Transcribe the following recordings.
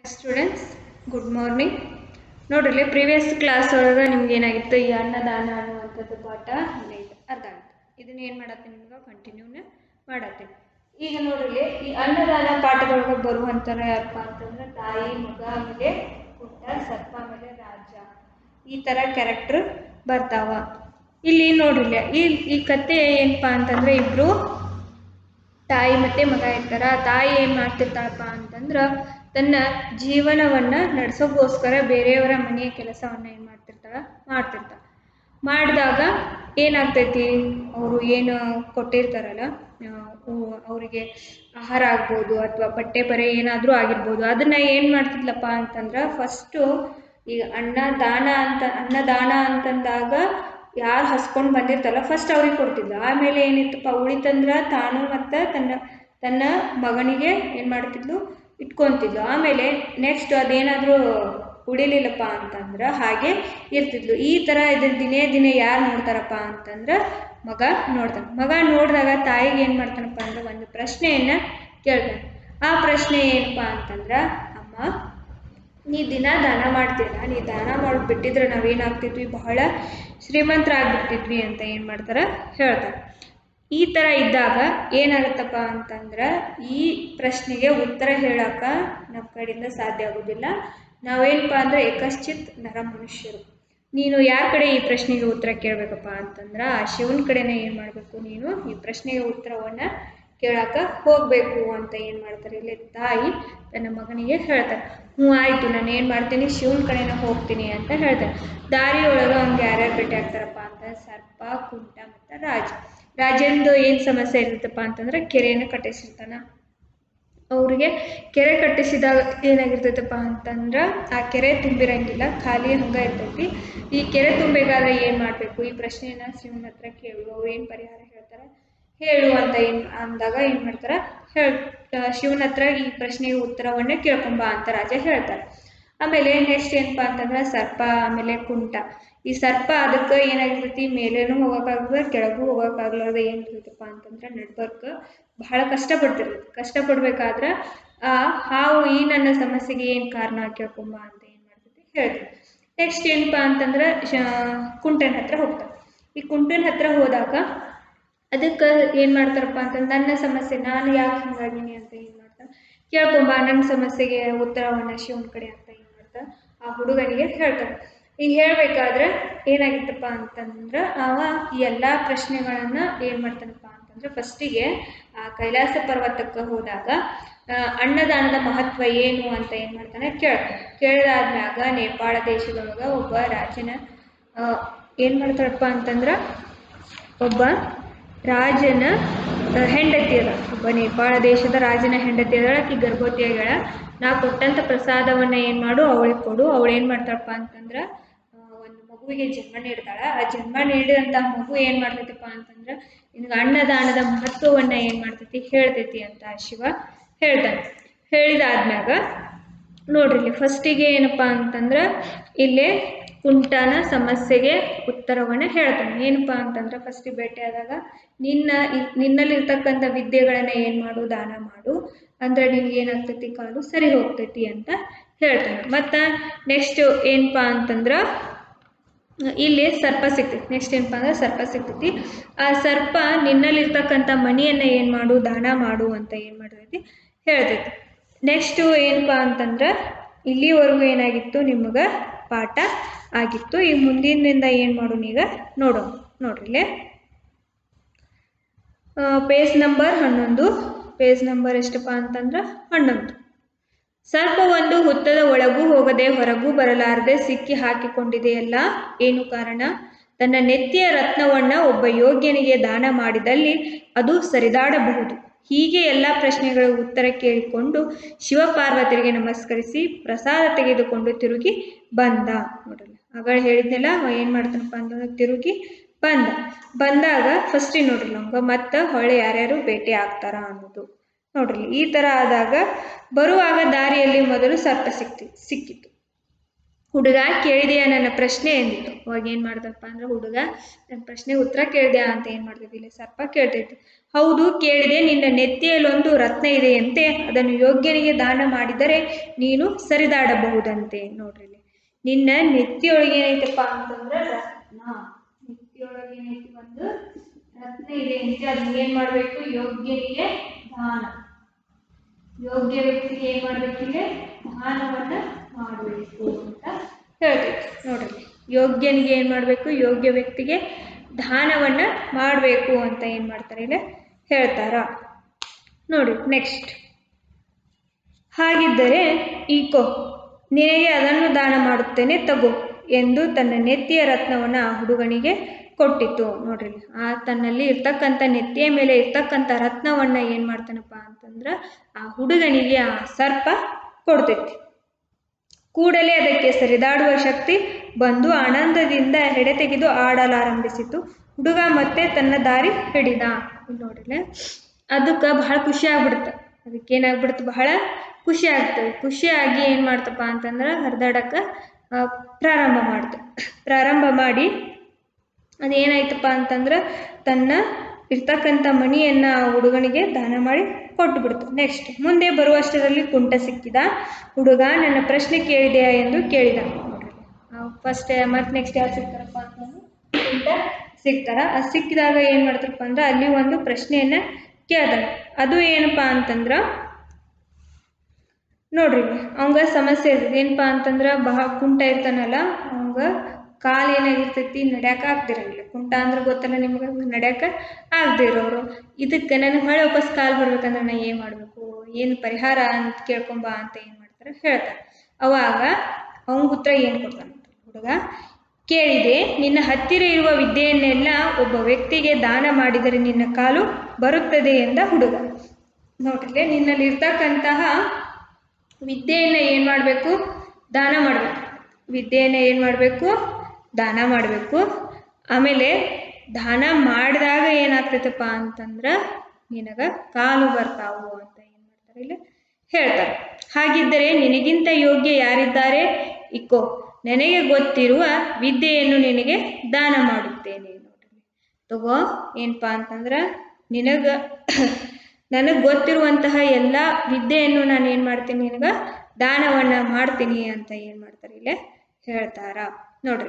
Students good morning ನೋಡ್ರಿ previous class ಒಳಗೆ ನಿಮ್ಗೆ ಏನಾಗಿತ್ತು ಈ ಅನ್ನದಾನ ಅನ್ನುವಂಥದ್ದು ಪಾಠ ಏನೈತೆ ಅರ್ಥ ಆಯ್ತು ಇದನ್ನ ಏನು ಮಾಡತ್ತೀನಿ ನಿಮ್ಗೆ ಕಂಟಿನ್ಯೂನ ಮಾಡತ್ತೀನಿ ಈಗ ನೋಡ್ರಿ ಈ ಅನ್ನದಾನ ಪಾಠದೊಳಗೆ ಬರುವಂಥರ ಯಾರಪ್ಪ ಅಂತಂದ್ರೆ ತಾಯಿ ಮಗ ಆಮೇಲೆ ಕುಟ್ಟ ಸರ್ಪ ಆಮೇಲೆ ರಾಜ ಈ ಥರ ಕ್ಯಾರೆಕ್ಟರ್ ಬರ್ತಾವ ಇಲ್ಲಿ ನೋಡ್ರಿ ಈ ಈ ಕತೆ ಏನಪ್ಪಾ ಅಂತಂದ್ರೆ ಇಬ್ರು ತಾಯಿ ಮತ್ತೆ ಮಗ ಇರ್ತಾರ ತಾಯಿ ಏನ್ ಮಾಡ್ತಿರ್ತಾಳಪ್ಪ ಅಂತಂದ್ರ ತನ್ನ ಜೀವನವನ್ನ ನಡ್ಸೋಕ್ಕೋಸ್ಕರ ಬೇರೆಯವರ ಮನೆಯ ಕೆಲಸವನ್ನ ಏನ್ ಮಾಡ್ತಿರ್ತಾಳ ಮಾಡ್ತಿರ್ತಾಳ ಮಾಡಿದಾಗ ಏನಾಗ್ತೈತಿ ಅವರು ಏನು ಕೊಟ್ಟಿರ್ತಾರಲ್ಲ ಆ, ಉ- ಅವರಿಗೆ ಆಹಾರ ಆಗ್ಬೋದು ಅಥವಾ ಬಟ್ಟೆ ಬರೆ ಏನಾದರೂ ಆಗಿರ್ಬೋದು ಅದನ್ನ ಏನು ಮಾಡ್ತಿದ್ಲಪ್ಪ ಅಂತಂದ್ರೆ ಫಸ್ಟು ಈಗ ಅನ್ನ ದಾನ ಅಂತ ಅನ್ನದಾನ ಅಂತಂದಾಗ ಯಾರು ಹಸ್ಕೊಂಡು ಬಂದಿರ್ತಲ್ಲ ಫಸ್ಟ್ ಅವ್ರಿಗೆ ಕೊಡ್ತಿದ್ಲು ಆಮೇಲೆ ಏನಿತ್ತಪ್ಪ ಉಳಿತಂದ್ರೆ ತಾನು ಮತ್ತು ತನ್ನ ತನ್ನ ಮಗನಿಗೆ ಏನು ಮಾಡ್ತಿದ್ಲು ಇಟ್ಕೊತಿದ್ಲು ಆಮೇಲೆ ನೆಕ್ಸ್ಟ್ ಅದೇನಾದರೂ ಉಳಿಲಿಲ್ಲಪ್ಪ ಅಂತಂದ್ರೆ ಹಾಗೆ ಇರ್ತಿದ್ಲು ಈ ಥರ ಇದ್ರ ದಿನೇ ದಿನೇ ಯಾರು ನೋಡ್ತಾರಪ್ಪ ಅಂತಂದ್ರೆ ಮಗ ನೋಡ್ತಾನೆ ಮಗ ನೋಡಿದಾಗ ತಾಯಿಗೆ ಏನು ಮಾಡ್ತಾನಪ್ಪ ಅಂದ್ರೆ ಒಂದು ಪ್ರಶ್ನೆಯನ್ನು ಕೇಳ್ತಾನೆ ಆ ಪ್ರಶ್ನೆ ಏನಪ್ಪ ಅಂತಂದ್ರೆ ಅಮ್ಮ ನೀ ದಿನ ದಾನ ಮಾಡ್ತೀರ ನೀ ದಾನ ಮಾಡಿಬಿಟ್ಟಿದ್ರೆ ನಾವೇನಾಗ್ತಿದ್ವಿ ಬಹಳ ಶ್ರೀಮಂತರಾಗ್ಬಿಡ್ತಿದ್ವಿ ಅಂತ ಏನು ಮಾಡ್ತಾರೆ ಹೇಳ್ತಾರೆ ಈ ಥರ ಇದ್ದಾಗ ಏನಾಗುತ್ತಪ್ಪ ಅಂತಂದ್ರೆ ಈ ಪ್ರಶ್ನೆಗೆ ಉತ್ತರ ಹೇಳೋಕ ನಮ್ಮ ಕಡೆಯಿಂದ ಸಾಧ್ಯ ಆಗೋದಿಲ್ಲ ನಾವೇನಪ್ಪ ಅಂದರೆ ಏಕಶ್ಚಿತ್ ನರ ಮನುಷ್ಯರು ನೀನು ಯಾರ ಕಡೆ ಈ ಪ್ರಶ್ನೆಗೆ ಉತ್ತರ ಕೇಳಬೇಕಪ್ಪ ಅಂತಂದ್ರೆ ಆ ಶಿವನ ಕಡೆನೇ ಏನು ಮಾಡಬೇಕು ನೀನು ಈ ಪ್ರಶ್ನೆಗೆ ಉತ್ತರವನ್ನು ಕೇಳಾಕ ಹೋಗಬೇಕು ಅಂತ ಏನು ಮಾಡ್ತಾರೆ ಇಲ್ಲಿ ತಾಯಿ ತನ್ನ ಮಗನಿಗೆ ಹೇಳ್ತಾರೆ ಹ್ಞೂ ಆಯಿತು ನಾನು ಏನು ಮಾಡ್ತೀನಿ ಶಿವನ ಕಡೆನೇ ಹೋಗ್ತೀನಿ ಅಂತ ಹೇಳ್ತಾರೆ ದಾರಿ ಒಳಗೆ ಅವ್ನಿಗೆ ಯಾರ್ಯಾರು ಭೇಟಿ ಆಗ್ತಾರಪ್ಪ ಅಂತ ಸರ್ಪ ಕುಂಟ ಮತ್ತು ರಾಜ ರಾಜಂದು ಏನು ಸಮಸ್ಯೆ ಇರುತ್ತಪ್ಪ ಅಂತಂದ್ರೆ ಕೆರೆಯನ್ನು ಕಟ್ಟಿಸಿರ್ತಾನ ಅವ್ರಿಗೆ ಕೆರೆ ಕಟ್ಟಿಸಿದಾಗ ಏನಾಗಿರ್ತೈತಪ್ಪ ಅಂತಂದ್ರೆ ಆ ಕೆರೆ ತುಂಬಿರಂಗಿಲ್ಲ ಖಾಲಿ ಹಂಗೆ ಇರ್ತೈತಿ ಈ ಕೆರೆ ತುಂಬಬೇಕಾದ್ರೆ ಏನು ಮಾಡಬೇಕು ಈ ಪ್ರಶ್ನೆಯನ್ನ ಶಿವನ ಹತ್ರ ಕೇಳು ಅವ್ರು ಏನು ಪರಿಹಾರ ಹೇಳ್ತಾರೆ ಹೇಳು ಅಂತ ಏನು ಅಂದಾಗ ಏನು ಮಾಡ್ತಾರೆ ಹೇಳ್ ಆ, ಶಿವನ ಹತ್ರ ಈ ಪ್ರಶ್ನೆಗೆ ಉತ್ತರವನ್ನೇ ಕೇಳ್ಕೊಂಬ ಅಂತ ರಾಜ ಹೇಳ್ತಾರೆ ಆಮೇಲೆ ನೆಕ್ಸ್ಟ್ ಏನಪ್ಪ ಅಂತಂದ್ರೆ ಸರ್ಪ ಆಮೇಲೆ ಕುಂಟ ಈ ಸರ್ಪ ಅದಕ್ಕೆ ಏನಾಗಿರ್ತೈತಿ ಮೇಲೇನೂ ಹೋಗೋಕ್ಕಾಗದ ಕೆಳಗೂ ಹೋಗೋಕ್ಕಾಗ್ಲಾರ್ದ ಏನಿರ್ತೈತಪ್ಪ ಅಂತಂದ್ರೆ ನಡ್ಬರ್ಕ್ ಬಹಳ ಕಷ್ಟಪಡ್ತಿರ್ತೈತಿ ಕಷ್ಟಪಡ್ಬೇಕಾದ್ರೆ ಆ ಹಾವು ಈ ನನ್ನ ಸಮಸ್ಯೆಗೆ ಏನು ಕಾರಣ ಕೇಳ್ಕೊಂಬ ಅಂತ ಏನು ಮಾಡ್ತೈತಿ ಹೇಳ್ತೀವಿ ನೆಕ್ಸ್ಟ್ ಏನಪ್ಪ ಅಂತಂದ್ರೆ ಶ ಕುಂಟನ ಹತ್ರ ಹೋಗ್ತಾರೆ ಈ ಕುಂಟನ ಹತ್ರ ಹೋದಾಗ ಅದಕ್ಕೆ ಏನು ಮಾಡ್ತಾರಪ್ಪ ಅಂತಂದ್ರೆ ನನ್ನ ಸಮಸ್ಯೆ ನಾನು ಯಾಕೆ ಹಿಂಗಾಗೀನಿ ಅಂತ ಏನು ಮಾಡ್ತಾರೆ ಕೇಳ್ಕೊಂಬ ನನ್ನ ಸಮಸ್ಯೆಗೆ ಉತ್ತರವನ್ನು ಶಿವನ ಕಡೆ ಅಂತ ಏನು ಮಾಡ್ತಾರೆ ಆ ಹುಡುಗನಿಗೆ ಹೇಳ್ತಾರೆ ಈಗ ಹೇಳಬೇಕಾದ್ರೆ ಏನಾಗಿತ್ತಪ್ಪ ಅಂತಂದ್ರೆ ಅವ ಈ ಎಲ್ಲ ಪ್ರಶ್ನೆಗಳನ್ನು ಏನು ಮಾಡ್ತಾನಪ್ಪ ಅಂತಂದ್ರೆ ಫಸ್ಟಿಗೆ ಆ ಕೈಲಾಸ ಪರ್ವತಕ್ಕೆ ಹೋದಾಗ ಆ, ಅನ್ನದಾನದ ಮಹತ್ವ ಏನು ಅಂತ ಏನು ಮಾಡ್ತಾನೆ ಕೇಳ್ತಾನೆ ಕೇಳಿದಾದ್ಮ್ಯಾಗ ನೇಪಾಳ ದೇಶದೊಳಗೆ ಒಬ್ಬ ರಾಜನ ಏನು ಮಾಡ್ತಾರಪ್ಪ ಅಂತಂದ್ರೆ ಒಬ್ಬ ರಾಜನ ಆ, ಹೆಂಡತಿ ಅದ ಒಬ್ಬ ನೇಪಾಳ ದೇಶದ ರಾಜನ ಹೆಂಡತಿ ಅದಳ ಆಕಿ ಗರ್ಭವತಿ ಆಗ್ಯಾಳ ನಾ ಕೊಟ್ಟಂಥ ಪ್ರಸಾದವನ್ನು ಏನು ಮಾಡು ಅವಳಿಗೆ ಕೊಡು ಅವಳು ಏನು ಮಾಡ್ತಾಳಪ್ಪ ಅಂತಂದ್ರೆ ಆ, ಒಂದು ಮಗುವಿಗೆ ಜನ್ಮ ನೀಡ್ತಾಳ ಆ ಜನ್ಮ ನೀಡಿದಂಥ ಮಗು ಏನು ಮಾಡ್ತೈತಪ್ಪ ಅಂತಂದ್ರೆ ನಿನಗೆ ಅನ್ನದಾನದ ಮಹತ್ವವನ್ನು ಏನು ಮಾಡ್ತೈತಿ ಹೇಳ್ತೈತಿ ಅಂತ ಶಿವ ಹೇಳ್ತಾನೆ ಹೇಳಿದಾದ್ಮ್ಯಾಗ ನೋಡ್ರಿ ಇಲ್ಲಿ ಫಸ್ಟಿಗೆ ಏನಪ್ಪ ಅಂತಂದ್ರೆ ಇಲ್ಲೇ ಕುಂಟನ ಸಮಸ್ಯೆಗೆ ಉತ್ತರವನ್ನು ಹೇಳ್ತಾನೆ ಏನಪ್ಪ ಅಂತಂದ್ರೆ ಫಸ್ಟಿಗೆ ಭೇಟಿಯಾದಾಗ ನಿನ್ನ ಇ- ನಿನ್ನಲ್ಲಿರ್ತಕ್ಕಂಥ ವಿದ್ಯೆಗಳನ್ನ ಏನು ಮಾಡು ದಾನ ಮಾಡು ಅಂದ್ರೆ ನಿನ್ಗೆ ಏನಾಗ್ತೈತಿ ಕಾಲು ಸರಿ ಹೋಗ್ತೈತಿ ಅಂತ ಹೇಳ್ತಾನೆ ಮತ್ತು ನೆಕ್ಸ್ಟ್ ಏನಪ್ಪ ಅಂತಂದ್ರೆ ಇಲ್ಲಿ ಸರ್ಪ ಸಿಗ್ತೈತಿ ನೆಕ್ಸ್ಟ್ ಏನಪ್ಪ ಅಂದ್ರೆ ಸರ್ಪ ಸಿಗ್ತೈತಿ ಆ ಸರ್ಪ ನಿನ್ನಲ್ಲಿರ್ತಕ್ಕಂಥ ಮಣಿಯನ್ನು ಏನು ಮಾಡು ದಾನ ಮಾಡು ಅಂತ ಏನು ಮಾಡ್ತೈತಿ ಹೇಳ್ತೈತಿ ನೆಕ್ಸ್ಟು ಏನಪ್ಪ ಅಂತಂದ್ರೆ ಇಲ್ಲಿವರೆಗೂ ಏನಾಗಿತ್ತು ನಿಮಗೆ ಪಾಠ ಆಗಿತ್ತು ಈಗ ಮುಂದಿನಿಂದ ಏನು ಮಾಡೋಣ ಈಗ ನೋಡೋಣ ನೋಡ್ರಿ ಇಲ್ಲೇ ಪೇಜ್ ನಂಬರ್ ಹನ್ನೊಂದು ಪೇಜ್ ನಂಬರ್ ಎಷ್ಟಪ್ಪ ಅಂತಂದ್ರೆ ಹನ್ನೊಂದು ಸರ್ಪ ಒಂದು ಹುತ್ತದ ಒಳಗೂ ಹೋಗದೆ ಹೊರಗೂ ಬರಲಾರದೆ ಸಿಕ್ಕಿ ಹಾಕಿಕೊಂಡಿದೆಯಲ್ಲ ಏನು ಕಾರಣ ತನ್ನ ನೆತ್ತಿಯ ರತ್ನವನ್ನ ಒಬ್ಬ ಯೋಗ್ಯನಿಗೆ ದಾನ ಮಾಡಿದಲ್ಲಿ ಅದು ಸರಿದಾಡಬಹುದು ಹೀಗೆ ಎಲ್ಲ ಪ್ರಶ್ನೆಗಳ ಉತ್ತರ ಕೇಳಿಕೊಂಡು ಶಿವಪಾರ್ವತಿಗೆ ನಮಸ್ಕರಿಸಿ ಪ್ರಸಾದ ತೆಗೆದುಕೊಂಡು ತಿರುಗಿ ಬಂದ ನೋಡ್ರಲ್ಲ ಆಗ ಹೇಳಿದ್ನೆಲ್ಲ ಅವ ಏನು ಮಾಡ್ತಾನಪ್ಪ ಅಂತಂದ್ರೆ ತಿರುಗಿ ಬಂದ ಬಂದಾಗ ಫಸ್ಟಿಗೆ ನೋಡ್ರಲ್ಲ ಅವಂಗ ಮತ್ತೆ ಹೊಳೆ ಯಾರ್ಯಾರು ಭೇಟಿ ಆಗ್ತಾರ ಅನ್ನೋದು ನೋಡ್ರಿ ಈ ಥರ ಆದಾಗ ಬರುವಾಗ ದಾರಿಯಲ್ಲಿ ಮೊದಲು ಸರ್ಪ ಸಿಕ್ತಿ ಸಿಕ್ಕಿತು ಹುಡುಗ ಕೇಳಿದೆಯಾ ನನ್ನ ಪ್ರಶ್ನೆ ಎಂದಿತ್ತು ಅವಾಗ ಏನು ಮಾಡ್ದಪ್ಪ ಅಂದ್ರೆ ಹುಡುಗ ನನ್ನ ಪ್ರಶ್ನೆಗೆ ಉತ್ತರ ಕೇಳಿದೆಯಾ ಅಂತ ಏನು ಮಾಡ್ತೈತಿ ಇಲ್ಲಿ ಸರ್ಪ ಕೇಳ್ತೈತಿ ಹೌದು ಕೇಳಿದೆ ನಿನ್ನ ನೆತ್ತಿಯಲ್ಲೊಂದು ರತ್ನ ಇದೆಯಂತೆ ಅದನ್ನು ಯೋಗ್ಯನಿಗೆ ದಾನ ಮಾಡಿದರೆ ನೀನು ಸರಿದಾಡಬಹುದಂತೆ ನೋಡ್ರಿ ಇಲ್ಲಿ ನಿನ್ನ ನೆತ್ತಿಯೊಳಗೆ ಏನೈತಪ್ಪ ಅಂತಂದ್ರೆ ರತ್ನ ನೆತ್ತಿಯೊಳಗೆ ಏನೈತಿ ಒಂದು ರತ್ನ ಇದೆ ಅಂತೆ ಅದನ್ನ ಏನ್ ಮಾಡ್ಬೇಕು ಯೋಗ್ಯನಿಗೆ ದಾನ ಯೋಗ್ಯ ವ್ಯಕ್ತಿಗೆ ಏನ್ ಮಾಡ್ಬೇಕು ಇಲ್ಲಿ ದಾನವನ್ನ ಮಾಡಬೇಕು ಅಂತ ಹೇಳ್ತೈತಿ ನೋಡ್ರಿ ಯೋಗ್ಯನಿಗೆ ಏನ್ ಮಾಡ್ಬೇಕು ಯೋಗ್ಯ ವ್ಯಕ್ತಿಗೆ ದಾನವನ್ನ ಮಾಡಬೇಕು ಅಂತ ಏನ್ ಮಾಡ್ತಾರೆ ಇಲ್ಲಿ ಹೇಳ್ತಾರ ನೋಡಿ ನೆಕ್ಸ್ಟ್ ಹಾಗಿದ್ದರೆ ಈಕೋ ನಿನಗೆ ಅದನ್ನು ದಾನ ಮಾಡುತ್ತೇನೆ ತಗೋ ಎಂದು ತನ್ನ ನೆತ್ತಿಯ ರತ್ನವನ್ನು ಆ ಹುಡುಗನಿಗೆ ಕೊಟ್ಟಿತು ನೋಡ್ರಿ ಇಲ್ಲಿ. ಆ ತನ್ನಲ್ಲಿ ಇರ್ತಕ್ಕಂಥ ನೆತ್ತಿಯ ಮೇಲೆ ಇರ್ತಕ್ಕಂಥ ರತ್ನವನ್ನ ಏನು ಮಾಡ್ತಾನಪ್ಪ ಅಂತಂದ್ರೆ ಆ ಹುಡುಗನಿಗೆ ಆ ಸರ್ಪ ಕೊಡ್ತೈತಿ ಕೂಡಲೇ ಅದಕ್ಕೆ ಸರಿದಾಡುವ ಶಕ್ತಿ ಬಂದು ಆನಂದದಿಂದ ಹೆಡೆ ತೆಗೆದು ಆಡಲಾರಂಭಿಸಿತು ಹುಡುಗ ಮತ್ತೆ ತನ್ನ ದಾರಿ ಹಿಡಿದ ಇಲ್ಲಿ ನೋಡ್ರಿ ಅದಕ್ಕೆ ಬಹಳ ಖುಷಿ ಆಗ್ಬಿಡುತ್ತೆ ಅದಕ್ಕೆ ಏನಾಗ್ಬಿಡುತ್ತೆ ಬಹಳ ಖುಷಿ ಆಗ್ತದೆ ಖುಷಿಯಾಗಿ ಏನು ಮಾಡ್ತಪ್ಪ ಅಂತಂದ್ರೆ ಹರಿದಾಡಕ್ಕೆ ಪ್ರಾರಂಭ ಮಾಡ್ತು ಪ್ರಾರಂಭ ಮಾಡಿ ಅದೇನಾಯ್ತಪ್ಪ ಅಂತಂದ್ರೆ ತನ್ನ ಇರ್ತಕ್ಕಂಥ ಮಣಿಯನ್ನು ಆ ಹುಡುಗನಿಗೆ ದಾನ ಮಾಡಿ ಕೊಟ್ಟು ಬಿಡ್ತು ನೆಕ್ಸ್ಟ್ ಮುಂದೆ ಬರುವಷ್ಟರಲ್ಲಿ ಕುಂಟ ಸಿಕ್ಕಿದ ಹುಡುಗ ನನ್ನ ಪ್ರಶ್ನೆ ಕೇಳಿದೆಯಾ ಎಂದು ಕೇಳಿದ ನೋಡ್ರಿ ಫಸ್ಟ್ ಮತ್ತೆ ನೆಕ್ಸ್ಟ್ ಯಾರು ಸಿಗ್ತಾರಪ್ಪ ಅಂತಂದ್ರೆ ಕುಂಟ ಸಿಗ್ತಾರ ಅದು ಸಿಕ್ಕಿದಾಗ ಏನು ಮಾಡ್ತಾರಪ್ಪ ಅಂದ್ರೆ ಅಲ್ಲಿ ಒಂದು ಪ್ರಶ್ನೆಯನ್ನ ಕೇಳ್ತಾನೆ ಅದು ಏನಪ್ಪ ಅಂತಂದ್ರೆ ನೋಡ್ರಿ ಅವಂಗ ಸಮಸ್ಯೆ ಇರ್ತೈತಿ ಏನಪ್ಪ ಅಂತಂದ್ರೆ ಬಹಳ ಕುಂಟ ಇರ್ತಾನಲ್ಲ ಅವಂಗ ಕಾಲು ಏನಾಗಿರ್ತೈತಿ ನಡ್ಯಾಕ ಆಗ್ತಿರಂಗಿಲ್ಲ ಕುಂಟ ಅಂದ್ರೆ ಗೊತ್ತಲ್ಲ ನಿಮ್ಗೆ ನಡ್ಯಾಕ ಆಗದೆ ಇರೋರು ಇದಕ್ಕೆ ನನಗೆ ಹೊಳೆ ವಾಪಸ್ ಕಾಲು ಬರ್ಬೇಕಂದ್ರೆ ನಾ ಏನು ಮಾಡಬೇಕು ಏನು ಪರಿಹಾರ ಅಂತ ಕೇಳ್ಕೊಂಬಾ ಅಂತ ಏನು ಮಾಡ್ತಾರೆ ಹೇಳ್ತಾರೆ ಅವಾಗ ಅವಂಗ ಉತ್ತರ ಏನು ಕೊಡ್ತಾನೆ ಹುಡುಗ ಕೇಳಿದೆ ನಿನ್ನ ಹತ್ತಿರ ಇರುವ ವಿದ್ಯೆಯನ್ನೆಲ್ಲ ಒಬ್ಬ ವ್ಯಕ್ತಿಗೆ ದಾನ ಮಾಡಿದರೆ ನಿನ್ನ ಕಾಲು ಬರುತ್ತದೆ ಎಂದ ಹುಡುಗ ನೋಡ್ರಿ ನಿನ್ನಲ್ಲಿ ಇರ್ತಕ್ಕಂತಹ ವಿದ್ಯೆಯನ್ನು ಏನು ಮಾಡಬೇಕು ದಾನ ಮಾಡಬೇಕು ವಿದ್ಯೆಯನ್ನು ಏನು ಮಾಡಬೇಕು ದಾನ ಮಾಡಬೇಕು ಆಮೇಲೆ ದಾನ ಮಾಡಿದಾಗ ಏನಾಗ್ತೈತಪ್ಪ ಅಂತಂದ್ರೆ ನಿನಗೆ ಕಾಲು ಬರ್ತಾವು ಅಂತ ಏನು ಮಾಡ್ತಾರೆ ಇಲ್ಲಿ ಹೇಳ್ತಾರೆ ಹಾಗಿದ್ದರೆ ನಿನಗಿಂತ ಯೋಗ್ಯ ಯಾರಿದ್ದಾರೆ ಇಕ್ಕೋ ನನಗೆ ಗೊತ್ತಿರುವ ವಿದ್ಯೆಯನ್ನು ನಿನಗೆ ದಾನ ಮಾಡುತ್ತೇನೆ ನೋಡ್ರಿ ತಗೋ ಏನಪ್ಪ ಅಂತಂದ್ರೆ ನಿನಗೆ ನನಗೆ ಗೊತ್ತಿರುವಂತಹ ಎಲ್ಲ ವಿದ್ಯೆಯನ್ನು ನಾನು ಏನು ಮಾಡ್ತೀನಿ ನಿನಗೆ ದಾನವನ್ನು ಮಾಡ್ತೀನಿ ಅಂತ ಏನು ಮಾಡ್ತಾರೆ ಇಲ್ಲೇ ಹೇಳ್ತಾರ ನೋಡ್ರಿ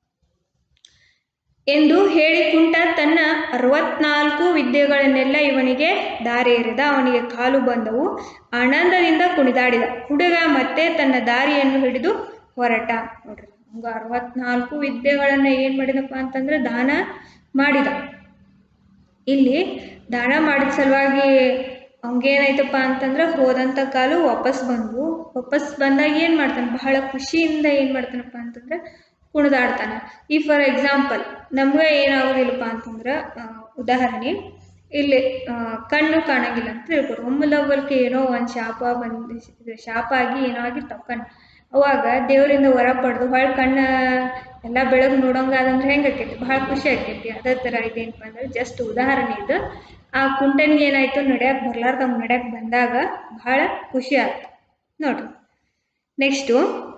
ಎಂದು ಹೇಳಿ ಕುಂಟ ತನ್ನ ಅರವತ್ನಾಲ್ಕು ವಿದ್ಯೆಗಳನ್ನೆಲ್ಲ ಇವನಿಗೆ ದಾರಿ ಎರೆದ ಅವನಿಗೆ ಕಾಲು ಬಂದವು ಆನಂದದಿಂದ ಕುಣಿದಾಡಿದ ಹುಡುಗ ಮತ್ತೆ ತನ್ನ ದಾರಿಯನ್ನು ಹಿಡಿದು ಹೊರಟ ನೋಡ್ರಿ ಹಂಗ ಅರವತ್ನಾಲ್ಕು ವಿದ್ಯೆಗಳನ್ನ ಏನು ಮಾಡಿದಪ್ಪ ಅಂತಂದ್ರೆ ದಾನ ಮಾಡಿದ ಇಲ್ಲಿ ದಾನ ಮಾಡಿದ ಸಲುವಾಗಿ ಅವಂಗೇನಾಯ್ತಪ್ಪ ಅಂತಂದ್ರೆ ಹೋದಂಥ ಕಾಲು ವಾಪಸ್ ಬಂದು ವಾಪಸ್ ಬಂದಾಗ ಏನು ಮಾಡ್ತಾನೆ ಬಹಳ ಖುಷಿಯಿಂದ ಏನು ಮಾಡ್ತಾನಪ್ಪ ಅಂತಂದ್ರೆ ಕುಣಿದಾಡ್ತಾನೆ ಈ ಫಾರ್ ಎಕ್ಸಾಂಪಲ್ ನಮ್ಗೆ ಏನಾಗೋದಿಲ್ಲಪ್ಪ ಅಂತಂದ್ರೆ ಆ, ಉದಾಹರಣೆ ಇಲ್ಲಿ ಆ, ಕಣ್ಣು ಕಾಣಂಗಿಲ್ಲ ಅಂತ ತಿಳ್ಕೊಡು ಒಮ್ಮಲವ್ವಲ್ಕೆ ಏನೋ ಒಂದು ಶಾಪ ಬಂದು ಇದು ಶಾಪ ಆಗಿ ಏನೋ ಆಗಿರ್ತಾವ ಕಣ್ಣು ಅವಾಗ ದೇವರಿಂದ ವರ ಪಡೆದು ಹೊಳ್ ಕಣ್ಣ ಎಲ್ಲ ಬೆಳಗ್ಗೆ ನೋಡೋಂಗಾದಂದ್ರೆ ಹೆಂಗೆ ಆಕೈತಿ ಭಾಳ ಖುಷಿ ಆಕೈತಿ ಅದೇ ಥರ ಇದೇನಪ್ಪ ಅಂದ್ರೆ ಜಸ್ಟ್ ಉದಾಹರಣೆ ಇದು ಆ ಕುಂಟನಿಗೆ ಏನಾಯ್ತು ನಡ್ಯಾಕೆ ಬರ್ಲಾರ್ದಂಗೆ ನಡ್ಯಾಕೆ ಬಂದಾಗ ಭಾಳ ಖುಷಿ ಆಯ್ತು ನೋಡ್ರಿ ನೆಕ್ಸ್ಟು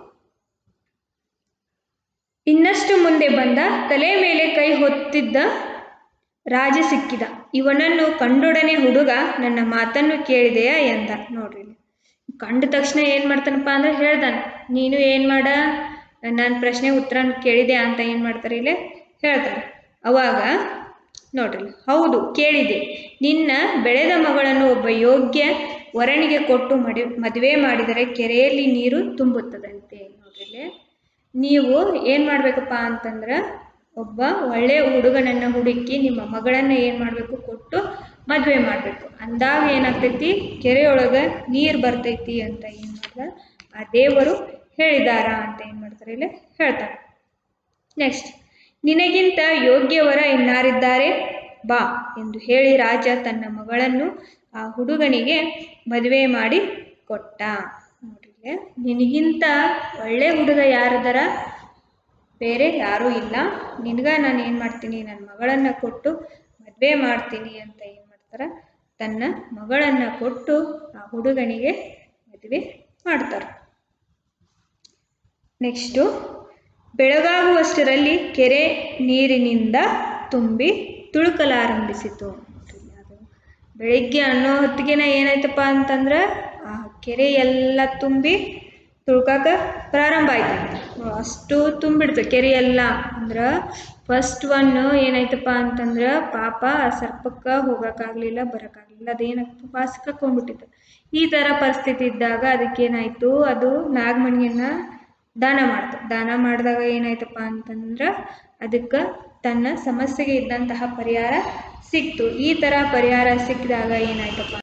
ಇನ್ನಷ್ಟು ಮುಂದೆ ಬಂದ ತಲೆ ಮೇಲೆ ಕೈ ಹೊತ್ತಿದ್ದ ರಾಜ ಸಿಕ್ಕಿದ ಇವನನ್ನು ಕಂಡೊಡನೆ ಹುಡುಗ ನನ್ನ ಮಾತನ್ನು ಕೇಳಿದೆಯಾ ಎಂದ ನೋಡ್ರಿ ಇಲ್ಲಿ. ಕಂಡ ತಕ್ಷಣ ಏನು ಮಾಡ್ತಾನಪ್ಪ ಅಂದ್ರೆ ಹೇಳ್ದಾನೆ ನೀನು ಏನು ಮಾಡ ನನ್ನ ಪ್ರಶ್ನೆ ಉತ್ತರ ಕೇಳಿದೆ ಅಂತ ಏನು ಮಾಡ್ತಾರೆ ಇಲ್ಲಿ ಹೇಳ್ತಾನೆ ಅವಾಗ ನೋಡ್ರಿ ಹೌದು ಕೇಳಿದೆ ನಿನ್ನ ಬೆಳೆದ ಮಗಳನ್ನು ಒಬ್ಬ ಯೋಗ್ಯ ವರನಿಗೆ ಕೊಟ್ಟು ಮಡಿ ಮದುವೆ ಮಾಡಿದರೆ ಕೆರೆಯಲ್ಲಿ ನೀರು ತುಂಬುತ್ತದಂತೆ ನೋಡ್ರಿ ಇಲ್ಲಿ. ನೀವು ಏನು ಮಾಡಬೇಕಪ್ಪ ಅಂತಂದ್ರೆ ಒಬ್ಬ ಒಳ್ಳೆಯ ಹುಡುಗನನ್ನು ಹುಡುಕಿ ನಿಮ್ಮ ಮಗಳನ್ನು ಏನು ಮಾಡಬೇಕು ಕೊಟ್ಟು ಮದುವೆ ಮಾಡಬೇಕು ಅಂದಾಗ ಏನಾಗ್ತೈತಿ ಕೆರೆಯೊಳಗೆ ನೀರು ಬರ್ತೈತಿ ಅಂತ ಏನು ಮಾಡ್ತಾರೆ ಆ ದೇವರು ಹೇಳಿದಾರ ಅಂತ ಏನು ಮಾಡ್ತಾರೆ ಇಲ್ಲಿ ಹೇಳ್ತಾರೆ ನೆಕ್ಸ್ಟ್ ನಿನಗಿಂತ ಯೋಗ್ಯವರ ಇನ್ನಾರಿದ್ದಾರೆ ಬಾ ಎಂದು ಹೇಳಿ ರಾಜ ತನ್ನ ಮಗಳನ್ನು ಆ ಹುಡುಗನಿಗೆ ಮದುವೆ ಮಾಡಿ ಕೊಟ್ಟ ನೋಡ್ರಿ ಇಲ್ಲಿ. ನಿನಗಿಂತ ಒಳ್ಳೆ ಹುಡುಗ ಯಾರದಾರ ಬೇರೆ ಯಾರೂ ಇಲ್ಲ ನಿನಗ ನಾನು ಏನು ಮಾಡ್ತೀನಿ ನನ್ನ ಮಗಳನ್ನು ಕೊಟ್ಟು ಮದುವೆ ಮಾಡ್ತೀನಿ ಅಂತ ಏನು ಮಾಡ್ತಾರೆ ತನ್ನ ಮಗಳನ್ನು ಕೊಟ್ಟು ಆ ಹುಡುಗನಿಗೆ ಮದುವೆ ಮಾಡ್ತಾರೆ ನೆಕ್ಸ್ಟು ಬೆಳಗಾಗುವಷ್ಟರಲ್ಲಿ ಕೆರೆ ನೀರಿನಿಂದ ತುಂಬಿ ತುಳುಕಲಾರಂಭಿಸಿತು ಅದು ಬೆಳಿಗ್ಗೆ ಅನ್ನೋ ಹೊತ್ತಿಗೆನ ಏನಾಯ್ತಪ್ಪ ಅಂತಂದ್ರೆ ಆ ಕೆರೆ ಎಲ್ಲ ತುಂಬಿ ತುಳ್ಕಾಕ ಪ್ರಾರಂಭ ಆಯ್ತು ಅಷ್ಟು ತುಂಬಿಡ್ತು ಕೆರೆ ಎಲ್ಲ ಅಂದ್ರೆ ಫಸ್ಟ್ ಒನ್ ಏನಾಯ್ತಪ್ಪ ಅಂತಂದ್ರೆ ಪಾಪ ಆ ಸರ್ಪಕ್ಕೆ ಹೋಗೋಕ್ಕಾಗಲಿಲ್ಲ ಬರೋಕ್ಕಾಗಲಿಲ್ಲ ಅದೇನಾಗ್ತು ಪಾಸ್ ಕಕ್ಕೊಂಡ್ಬಿಟ್ಟಿತ್ತು ಈ ಥರ ಪರಿಸ್ಥಿತಿ ಇದ್ದಾಗ ಅದಕ್ಕೇನಾಯಿತು ಅದು ನಾಗಮಣಿಯನ್ನು ದಾನ ಮಾಡ್ತು ದಾನ ಮಾಡಿದಾಗ ಏನಾಯ್ತಪ್ಪ ಅಂತಂದ್ರೆ ಅದಕ್ಕೆ ತನ್ನ ಸಮಸ್ಯೆಗೆ ಇದ್ದಂತಹ ಪರಿಹಾರ ಸಿಕ್ತು ಈ ಥರ ಪರಿಹಾರ ಸಿಕ್ಕಿದಾಗ ಏನಾಯ್ತಪ್ಪ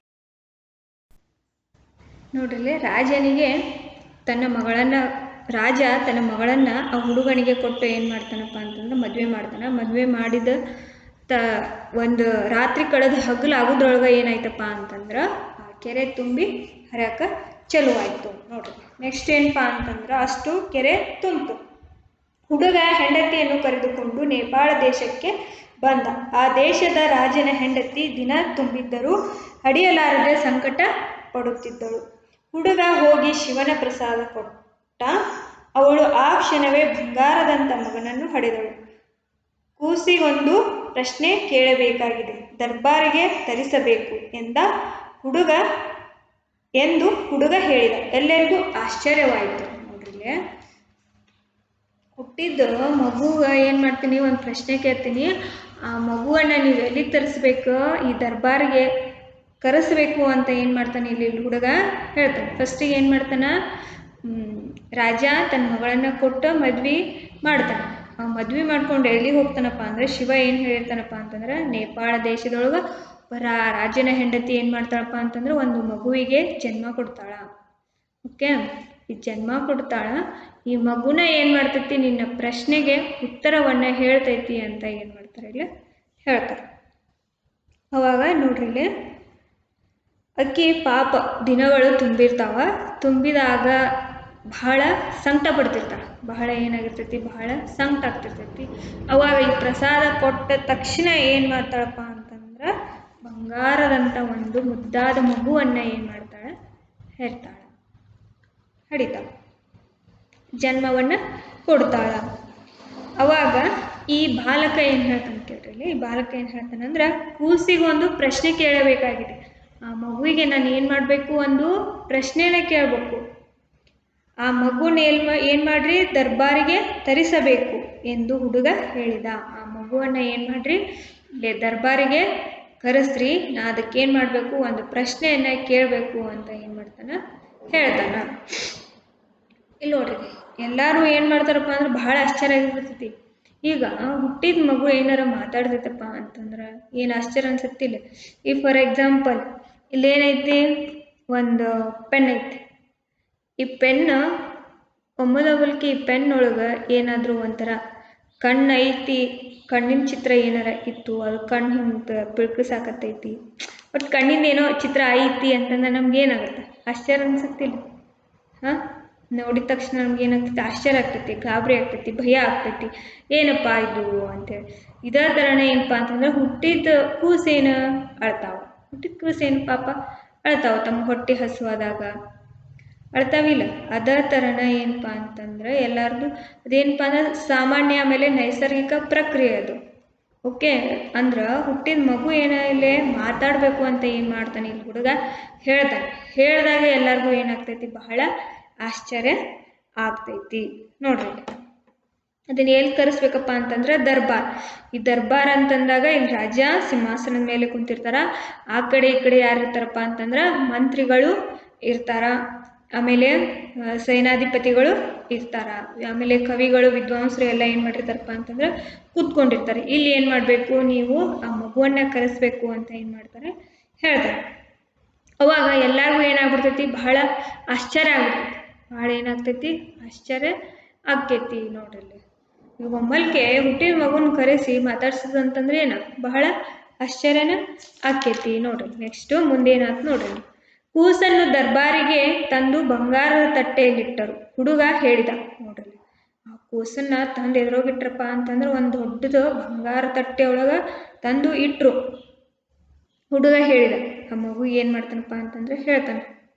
ನೋಡ್ರಿ ರಾಜನಿಗೆ ತನ್ನ ಮಗಳನ್ನು ರಾಜ ತನ್ನ ಮಗಳನ್ನು ಆ ಹುಡುಗನಿಗೆ ಕೊಟ್ಟು ಏನು ಮಾಡ್ತಾನಪ್ಪ ಅಂತಂದ್ರೆ ಮದುವೆ ಮಾಡ್ತಾನೆ ಮದುವೆ ಮಾಡಿದ ತ ಒಂದು ರಾತ್ರಿ ಕಳೆದ ಹಗಲು ಆಗೋದ್ರೊಳಗೆ ಏನಾಯ್ತಪ್ಪ ಅಂತಂದ್ರೆ ಆ ಕೆರೆ ತುಂಬಿ ಹರಿಯಕ್ಕೆ ಚಲೋ ಆಯಿತು ನೋಡ್ರಿ ನೆಕ್ಸ್ಟ್ ಏನಪ್ಪ ಅಂತಂದ್ರೆ ಅಷ್ಟು ಕೆರೆ ತುಂಬಿತು ಹುಡುಗ ಹೆಂಡತಿಯನ್ನು ಕರೆದುಕೊಂಡು ನೇಪಾಳ ದೇಶಕ್ಕೆ ಬಂದ ಆ ದೇಶದ ರಾಜನ ಹೆಂಡತಿ ದಿನ ತುಂಬಿದ್ದರೂ ಹಡಿಯಲಾರದೆ ಸಂಕಟ ಪಡುತ್ತಿದ್ದಳು ಹುಡುಗ ಹೋಗಿ ಶಿವನ ಪ್ರಸಾದ ಕೊಟ್ಟ ಅವಳು ಆ ಕ್ಷಣವೇ ಬಂಗಾರದಂಥ ಮಗನನ್ನು ಹಡೆದಳು ಕೂಸಿಗೊಂದು ಪ್ರಶ್ನೆ ಕೇಳಬೇಕಾಗಿದೆ ದರ್ಬಾರಿಗೆ ತರಿಸಬೇಕು ಎಂದ ಹುಡುಗ ಎಂದು ಹುಡುಗ ಹೇಳಿದ ಎಲ್ಲರಿಗೂ ಆಶ್ಚರ್ಯವಾಯಿತು ನೋಡ್ರಿ ಹುಟ್ಟಿದ್ದು ಮಗುಗ ಏನು ಮಾಡ್ತೀನಿ ಒಂದು ಪ್ರಶ್ನೆ ಕೇಳ್ತೀನಿ ಆ ಮಗುವನ್ನು ನೀವು ಎಲ್ಲಿಗೆ ತರಿಸ್ಬೇಕು ಈ ದರ್ಬಾರಿಗೆ ಕರೆಸ್ಬೇಕು ಅಂತ ಏನು ಮಾಡ್ತಾನೆ ಇಲ್ಲಿ ಹುಡುಗ ಹೇಳ್ತಾನೆ ಫಸ್ಟಿಗೆ ಏನು ಮಾಡ್ತಾನೆ ರಾಜ ತನ್ನ ಮಗಳನ್ನು ಕೊಟ್ಟು ಮದ್ವೆ ಮಾಡ್ತಾನೆ ಆ ಮದ್ವೆ ಮಾಡ್ಕೊಂಡು ಎಲ್ಲಿಗೆ ಹೋಗ್ತಾನಪ್ಪ ಅಂದರೆ ಶಿವ ಏನು ಹೇಳಿರ್ತಾನಪ್ಪ ಅಂತಂದ್ರೆ ನೇಪಾಳ ದೇಶದೊಳಗೆ ಬರ ರಾಜನ ಹೆಂಡತಿ ಏನು ಮಾಡ್ತಾಳಪ್ಪ ಅಂತಂದ್ರೆ ಒಂದು ಮಗುವಿಗೆ ಜನ್ಮ ಕೊಡ್ತಾಳ ಓಕೆ ಈ ಜನ್ಮ ಕೊಡ್ತಾಳ ಈ ಮಗುನ ಏನು ಮಾಡ್ತೈತಿ ನಿನ್ನ ಪ್ರಶ್ನೆಗೆ ಉತ್ತರವನ್ನು ಹೇಳ್ತೈತಿ ಅಂತ ಏನು ಮಾಡ್ತಾರೆ ಇಲ್ಲಿ ಹೇಳ್ತಾರೆ ಅವಾಗ ನೋಡ್ರಿ ಇಲ್ಲಿ ಅಕ್ಕಿ ಪಾಪ ದಿನಗಳು ತುಂಬಿರ್ತಾವ ತುಂಬಿದಾಗ ಬಹಳ ಸಂಕಟ ಪಡ್ತಿರ್ತಾಳೆ ಬಹಳ ಏನಾಗಿರ್ತೈತಿ ಬಹಳ ಸಂಕಟ ಆಗ್ತಿರ್ತೈತಿ ಅವಾಗ ಈ ಪ್ರಸಾದ ಕೊಟ್ಟ ತಕ್ಷಣ ಏನು ಮಾಡ್ತಾಳಪ್ಪ ಅಂತಂದ್ರೆ ಬಂಗಾರದಂಥ ಒಂದು ಮುದ್ದಾದ ಮಗುವನ್ನು ಏನು ಮಾಡ್ತಾಳೆ ಹೆರ್ತಾಳೆ ಹಡಿತಾಳೆ ಜನ್ಮವನ್ನು ಕೊಡ್ತಾಳ ಅವಾಗ ಈ ಬಾಲಕ ಏನು ಹೇಳ್ತಾನೆ ಕೇಳ್ರಿ ಈ ಬಾಲಕ ಏನು ಹೇಳ್ತಾನೆ ಅಂದ್ರೆ ಕೂಸಿಗೊಂದು ಪ್ರಶ್ನೆ ಕೇಳಬೇಕಾಗಿದೆ ಆ ಮಗುವಿಗೆ ನಾನು ಏನು ಮಾಡಬೇಕು ಒಂದು ಪ್ರಶ್ನೆನ ಕೇಳಬೇಕು ಆ ಮಗುನ ಏನು ಏನು ಮಾಡ್ರಿ ದರ್ಬಾರಿಗೆ ತರಿಸಬೇಕು ಎಂದು ಹುಡುಗ ಹೇಳಿದ ಆ ಮಗುವನ್ನು ಏನು ಮಾಡ್ರಿ ಇಲ್ಲೇ ದರ್ಬಾರಿಗೆ ಕರೆಸ್ರಿ ನಾ ಅದಕ್ಕೆ ಏನು ಮಾಡಬೇಕು ಒಂದು ಪ್ರಶ್ನೆಯನ್ನು ಕೇಳಬೇಕು ಅಂತ ಏನು ಮಾಡ್ತಾನೆ ಹೇಳ್ತಾನ ಇಲ್ಲಿ ನೋಡ್ರಿ ಎಲ್ಲರೂ ಏನು ಮಾಡ್ತಾರಪ್ಪ ಅಂದ್ರೆ ಬಹಳ ಆಶ್ಚರ್ಯ ಆಗಿರ್ತೈತಿ ಈಗ ಹುಟ್ಟಿದ ಮಗು ಏನಾರ ಮಾತಾಡ್ತೈತಪ್ಪ ಅಂತಂದ್ರೆ ಏನು ಆಶ್ಚರ್ಯ ಅನ್ಸತ್ತಿಲ್ಲ ಈ ಫಾರ್ ಎಕ್ಸಾಂಪಲ್ ಇಲ್ಲೇನೈತಿ ಒಂದು ಪೆನ್ ಐತಿ ಈ ಪೆನ್ ಒಮ್ಮದೊಬ್ಬಲ್ಕಿ ಈ ಪೆನ್ ಒಳಗೆ ಏನಾದರೂ ಒಂಥರ ಕಣ್ಣು ಐತಿ ಕಣ್ಣಿನ ಚಿತ್ರ ಏನಾರ ಇತ್ತು ಅದು ಕಣ್ಣು ಹಿಂಗೆ ಪಿಳ್ಕಿಸಾಕತ್ತೈತಿ ಬಟ್ ಕಣ್ಣಿಂದ ಏನೋ ಚಿತ್ರ ಐತಿ ಅಂತಂದ್ರೆ ನಮ್ಗೆ ಏನಾಗುತ್ತೆ ಆಶ್ಚರ್ಯ ಅನ್ಸತ್ತಿಲ್ಲ ಹಾಂ ನೋಡಿದ ತಕ್ಷಣ ನಮ್ಗೆ ಏನಾಗ್ತೈತಿ ಆಶ್ಚರ್ಯ ಆಗ್ತೈತಿ ಗಾಬರಿ ಆಗ್ತೈತಿ ಭಯ ಆಗ್ತೈತಿ ಏನಪ್ಪ ಇದು ಅಂತೇಳಿ ಇದೇ ಥರನೇ ಏನಪ್ಪ ಅಂತಂದ್ರೆ ಹುಟ್ಟಿದ ಕೂಸೇನು ಅಳ್ತಾವ ಹುಟ್ಟಿದ ಕೂಸೇನು ಪಾಪ ಅಳ್ತಾವ ತಮ್ಮ ಹೊಟ್ಟೆ ಹಸುವಾದಾಗ ಅಳ್ತಾವಿಲ್ಲ ಅದೇ ಥರನ ಏನಪ್ಪ ಅಂತಂದ್ರೆ ಎಲ್ಲರದು ಅದೇನಪ್ಪ ಅಂದ್ರೆ ಸಾಮಾನ್ಯ ಆಮೇಲೆ ನೈಸರ್ಗಿಕ ಪ್ರಕ್ರಿಯೆ ಅದು ಓಕೆ ಅಂದ್ರೆ ಹುಟ್ಟಿದ ಮಗು ಏನೋ ಇಲ್ಲೇ ಮಾತಾಡಬೇಕು ಅಂತ ಏನು ಮಾಡ್ತಾನೆ ಇಲ್ಲಿ ಹುಡುಗ ಹೇಳ್ತಾನೆ ಹೇಳಿದಾಗ ಎಲ್ಲರಿಗೂ ಏನಾಗ್ತೈತಿ ಬಹಳ ಆಶ್ಚರ್ಯ ಆಗ್ತೈತಿ ನೋಡ್ರಿ ಅದನ್ನ ಎಲ್ಲಿ ಕರೆಸ್ಬೇಕಪ್ಪ ಅಂತಂದ್ರೆ ದರ್ಬಾರ್ ಈ ದರ್ಬಾರ್ ಅಂತಂದಾಗ ಇಲ್ಲಿ ರಾಜ ಸಿಂಹಾಸನದ ಮೇಲೆ ಕುಂತಿರ್ತಾರ ಆ ಕಡೆ ಈ ಕಡೆ ಯಾರು ಇರ್ತಾರಪ್ಪ ಅಂತಂದ್ರೆ ಮಂತ್ರಿಗಳು ಇರ್ತಾರ ಆಮೇಲೆ ಆ, ಸೇನಾಧಿಪತಿಗಳು ಇರ್ತಾರ ಆಮೇಲೆ ಕವಿಗಳು ವಿದ್ವಾಂಸರು ಎಲ್ಲ ಏನು ಮಾಡಿರ್ತಾರಪ್ಪ ಅಂತಂದ್ರೆ ಕೂತ್ಕೊಂಡಿರ್ತಾರೆ ಇಲ್ಲಿ ಏನು ಮಾಡಬೇಕು ನೀವು ಆ ಮಗುವನ್ನ ಕರೆಸ್ಬೇಕು ಅಂತ ಏನು ಮಾಡ್ತಾರೆ ಹೇಳ್ತಾರೆ ಅವಾಗ ಎಲ್ಲರಿಗೂ ಏನಾಗ್ಬಿಡ್ತೈತಿ ಬಹಳ ಆಶ್ಚರ್ಯ ಆಗ್ಬಿಡ್ತೈತಿ ಭಾಳ ಏನಾಗ್ತೈತಿ ಆಶ್ಚರ್ಯ ಆಕ್ಕೈತಿ ನೋಡ್ರಿ ಈಗ ಒಮ್ಮಲ್ಕೆ ಹುಟ್ಟಿದ ಮಗುನ ಕರೆಸಿ ಮಾತಾಡ್ಸೋದಂತಂದ್ರೆ ಏನ ಬಹಳ ಆಶ್ಚರ್ಯನ ಆಕ್ಕೈತಿ ನೋಡ್ರಿ ನೆಕ್ಸ್ಟು ಮುಂದೇನಾಯ್ತು ನೋಡ್ರಿ ಕೂಸನ್ನು ದರ್ಬಾರಿಗೆ ತಂದು ಬಂಗಾರದ ತಟ್ಟೆಯಲ್ಲಿಟ್ಟರು ಹುಡುಗ ಹೇಳಿದ ನೋಡ್ರಿ ಆ ಕೂಸನ್ನ ತಂದು ಎದುರೋಗಿಟ್ರಪ್ಪ ಅಂತಂದ್ರೆ ಒಂದು ದೊಡ್ಡದು ಬಂಗಾರ ತಟ್ಟೆ ಒಳಗೆ ತಂದು ಇಟ್ರು ಹುಡುಗ ಹೇಳಿದ ಆ ಮಗು ಏನು ಮಾಡ್ತಾನಪ್ಪ ಅಂತಂದ್ರೆ ಹೇಳ್ತಾನೆ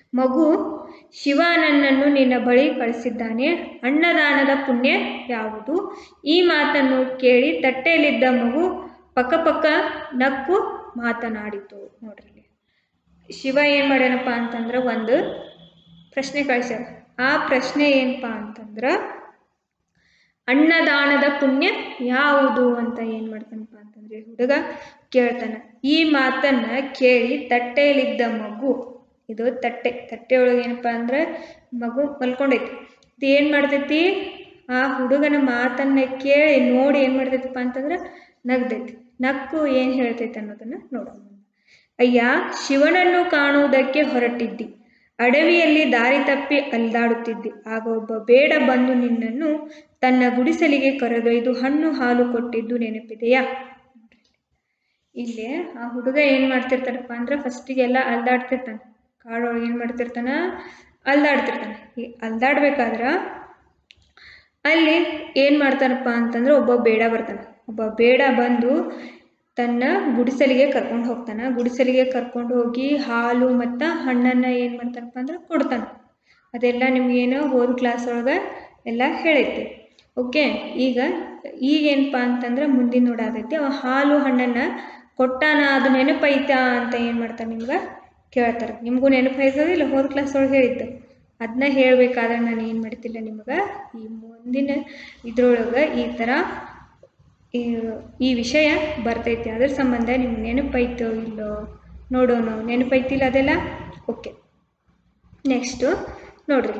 ಮಗು ಶಿವ ನನ್ನನ್ನು ನಿನ್ನ ಬಳಿ ಕಳಿಸಿದ್ದಾನೆ ಅನ್ನದಾನದ ಪುಣ್ಯ ಯಾವುದು ಈ ಮಾತನ್ನು ಕೇಳಿ ತಟ್ಟೆಯಲ್ಲಿದ್ದ ಮಗು ಪಕ್ಕ ಪಕ್ಕ ನಕ್ಕು ಮಾತನಾಡಿತು ನೋಡ್ರಿ ಇಲ್ಲಿ. ಶಿವ ಏನು ಮಾಡ್ಯಾನಪ್ಪ ಅಂತಂದ್ರೆ ಒಂದು ಪ್ರಶ್ನೆ ಕಳಿಸ್ಯಾರ ಆ ಪ್ರಶ್ನೆ ಏನಪ್ಪ ಅಂತಂದ್ರೆ ಅನ್ನದಾನದ ಪುಣ್ಯ ಯಾವುದು ಅಂತ ಏನು ಮಾಡ್ತಾನಪ್ಪ ಅಂತಂದ್ರೆ ಹುಡುಗ ಕೇಳ್ತಾನ ಈ ಮಾತನ್ನ ಕೇಳಿ ತಟ್ಟೆಯಲ್ಲಿದ್ದ ಮಗು ಇದು ತಟ್ಟೆ ತಟ್ಟೆ ಒಳಗೆ ಏನಪ್ಪ ಅಂದ್ರೆ ಮಗು ಮಲ್ಕೊಂಡೈತಿ ಇದು ಏನು ಮಾಡ್ತೈತಿ ಆ ಹುಡುಗನ ಮಾತನ್ನ ಕೇಳಿ ನೋಡಿ ಏನು ಮಾಡ್ತೈತಪ್ಪ ಅಂತಂದ್ರೆ ನಗ್ದೈತಿ ನಕ್ಕು ಏನು ಹೇಳ್ತೈತೆ ಅನ್ನೋದನ್ನ ನೋಡೋಣ ಅಯ್ಯ ಶಿವನನ್ನು ಕಾಣುವುದಕ್ಕೆ ಹೊರಟಿದ್ದಿ ಅಡವಿಯಲ್ಲಿ ದಾರಿ ತಪ್ಪಿ ಅಲ್ದಾಡುತ್ತಿದ್ದಿ ಆಗ ಒಬ್ಬ ಬೇಡ ಬಂದು ನಿನ್ನನ್ನು ತನ್ನ ಗುಡಿಸಲಿಗೆ ಕರೆದೊಯ್ದು ಹಣ್ಣು ಹಾಲು ಕೊಟ್ಟಿದ್ದು ನೆನಪಿದೆಯಾ ಇಲ್ಲಿ ಆ ಹುಡುಗ ಏನು ಮಾಡ್ತಿರ್ತಾನಪ್ಪ ಅಂದ್ರೆ ಫಸ್ಟಿಗೆಲ್ಲ ಅಲ್ದಾಡ್ತಿರ್ತಾನೆ ಕಾಡೊಳಗೆ ಏನು ಮಾಡ್ತಿರ್ತಾನ ಅಲ್ದಾಡ್ತಿರ್ತಾನೆ ಈ ಅಲ್ದಾಡ್ಬೇಕಾದ್ರೆ ಅಲ್ಲಿ ಏನು ಮಾಡ್ತಾನಪ್ಪ ಅಂತಂದ್ರೆ ಒಬ್ಬ ಬೇಡ ಬರ್ತಾನೆ ಒಬ್ಬ ಬೇಡ ಬಂದು ತನ್ನ ಗುಡಿಸಲಿಗೆ ಕರ್ಕೊಂಡು ಹೋಗ್ತಾನೆ ಗುಡಿಸಲಿಗೆ ಕರ್ಕೊಂಡು ಹೋಗಿ ಹಾಲು ಮತ್ತು ಹಣ್ಣನ್ನು ಏನು ಮಾಡ್ತಾನಪ್ಪ ಅಂದ್ರೆ ಕೊಡ್ತಾನೆ ಅದೆಲ್ಲ ನಿಮಗೇನು ಹೋದ ಕ್ಲಾಸ್ ಒಳಗೆ ಎಲ್ಲ ಹೇಳೈತಿ ಓಕೆ ಈಗ ಈಗೇನಪ್ಪ ಅಂತಂದ್ರೆ ಮುಂದಿನ ನೋಡಾದೈತಿ ಅವ ಹಾಲು ಹಣ್ಣನ್ನು ಕೊಟ್ಟಾನ ಅದು ನೆನಪೈತಾ ಅಂತ ಏನು ಮಾಡ್ತಾರೆ ನಿಮ್ಗೆ ಕೇಳ್ತಾರೆ ನಿಮಗೂ ನೆನಪೈತದ ಇಲ್ಲ ಹೋದ ಕ್ಲಾಸ್ ಒಳಗೆ ಹೇಳಿದ್ದು ಅದನ್ನ ಹೇಳಬೇಕಾದ್ರೆ ನಾನು ಏನು ಮಾಡ್ತಿಲ್ಲ ನಿಮ್ಗೆ ಈ ಮುಂದಿನ ಇದ್ರೊಳಗೆ ಈ ಥರ ಈ ಈ ವಿಷಯ ಬರ್ತೈತಿ ಅದ್ರ ಸಂಬಂಧ ನಿಮ್ಗೆ ನೆನಪೈತೋ ಇಲ್ಲೋ ನೋಡೋಣ ನೆನಪೈತಿಲ್ಲ ಅದೆಲ್ಲ ಓಕೆ ನೆಕ್ಸ್ಟು ನೋಡ್ರಿ